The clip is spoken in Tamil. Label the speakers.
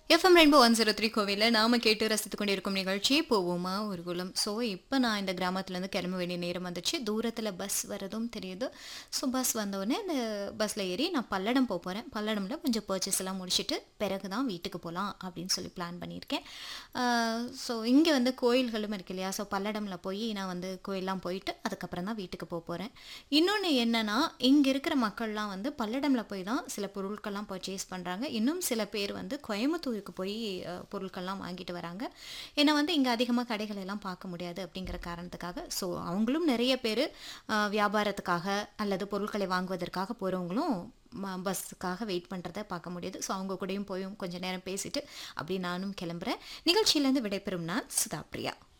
Speaker 1: FM rainbow one zero three கோவிலில் நாம கேட்டு ரசித்து கொண்டிருக்கும் நிகழ்ச்சி போவோமா ஒரு குலம் ஸோ இப்போ நான் இந்த கிராமத்துலேருந்து கிளம்ப வேண்டிய நேரம் வந்துச்சு தூரத்தில் பஸ் வரதும் தெரியுது ஸோ பஸ் வந்தோடனே அந்த பஸ்ஸில் ஏறி நான் பல்லடம் போக போகிறேன் பல்லடமில் கொஞ்சம் பர்ச்சேஸ் எல்லாம் முடிச்சுட்டு பிறகு தான் வீட்டுக்கு போகலாம் அப்படின்னு சொல்லி பிளான் பண்ணியிருக்கேன் ஸோ இங்கே வந்து கோயில்களும் இருக்கு இல்லையா ஸோ பல்லடமில் போய் நான் வந்து கோயிலெலாம் போயிட்டு அதுக்கப்புறம் தான் வீட்டுக்கு போக போகிறேன் இன்னொன்று என்னன்னா இங்கே இருக்கிற மக்கள்லாம் வந்து பல்லடமில் போய் தான் சில பொருட்கள்லாம் பர்ச்சேஸ் பண்ணுறாங்க இன்னும் சில பேர் வந்து கோயம்புத்தூருக்கு போய் அஹ், பொருட்கள்லாம் வாங்கிட்டு வராங்க ஏன்னா வந்து இங்கே அதிகமாக கடைகள் எல்லாம் பார்க்க முடியாது அப்படிங்கிற காரணத்துக்காக ஸோ அவங்களும் நிறைய பேர் வியாபாரத்துக்காக அல்லது பொருட்களை வாங்குவதற்காக போகிறவங்களும் பஸ்ஸுக்காக வெயிட் பண்ணுறத பார்க்க முடியுது ஸோ அவங்க கூடயும் போயும் கொஞ்சம் நேரம் பேசிட்டு அப்படி நானும் கிளம்புறேன் நிகழ்ச்சியிலேருந்து விடைபெறும் நான் சுதா பிரியா